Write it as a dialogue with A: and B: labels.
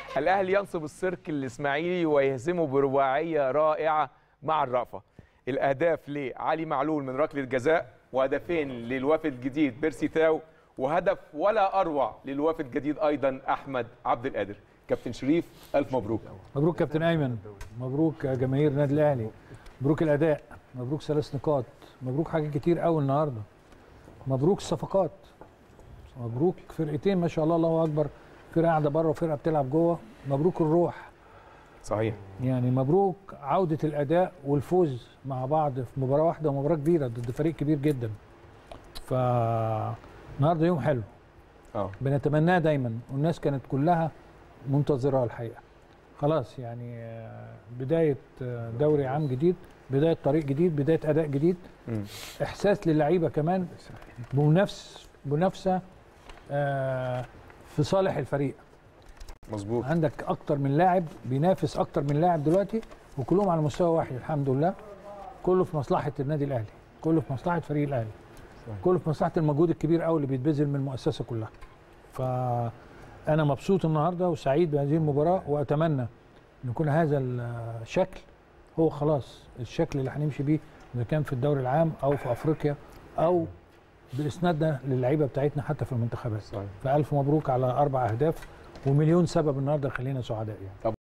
A: الاهلي ينصب السيرك الاسماعيلي ويهزمه برباعيه رائعه مع الرأفه الاهداف لعلي معلول من ركله جزاء وهدفين للوافد الجديد بيرسي تاو وهدف ولا اروع للوافد الجديد ايضا احمد عبد القادر كابتن شريف الف مبروك
B: مبروك كابتن ايمن مبروك يا جماهير النادي الاهلي مبروك الاداء مبروك ثلاث نقاط مبروك حاجات كتير قوي النهارده مبروك الصفقات مبروك فرقتين ما شاء الله الله اكبر فرقه قاعده بره وفرقه بتلعب جوه مبروك الروح
A: صحيح
B: يعني مبروك عوده الاداء والفوز مع بعض في مباراه واحده ومباراه كبيره ضد فريق كبير جدا ف النهارده يوم حلو
A: اه
B: بنتمناه دايما والناس كانت كلها منتظراه الحقيقه خلاص يعني آه، بدايه آه، دوري عام جديد بدايه طريق جديد بدايه اداء جديد
A: مم.
B: احساس للعيبه كمان بمنافس منافسه آه، في صالح الفريق
A: مظبوط
B: عندك اكتر من لاعب بينافس اكتر من لاعب دلوقتي وكلهم على مستوى واحد الحمد لله كله في مصلحه النادي الاهلي كله في مصلحه فريق الاهلي
A: صحيح.
B: كله في مصلحه المجهود الكبير قوي اللي بيتبذل من المؤسسه كلها فانا مبسوط النهارده وسعيد بهذه المباراه واتمنى ان يكون هذا الشكل هو خلاص الشكل اللي هنمشي بيه اذا كان في الدوري العام او في افريقيا او باسنادنا للعيبه بتاعتنا حتى في المنتخبات
A: صحيح
B: فالف مبروك على اربع اهداف ومليون سبب النهارده خلينا سعداء يعني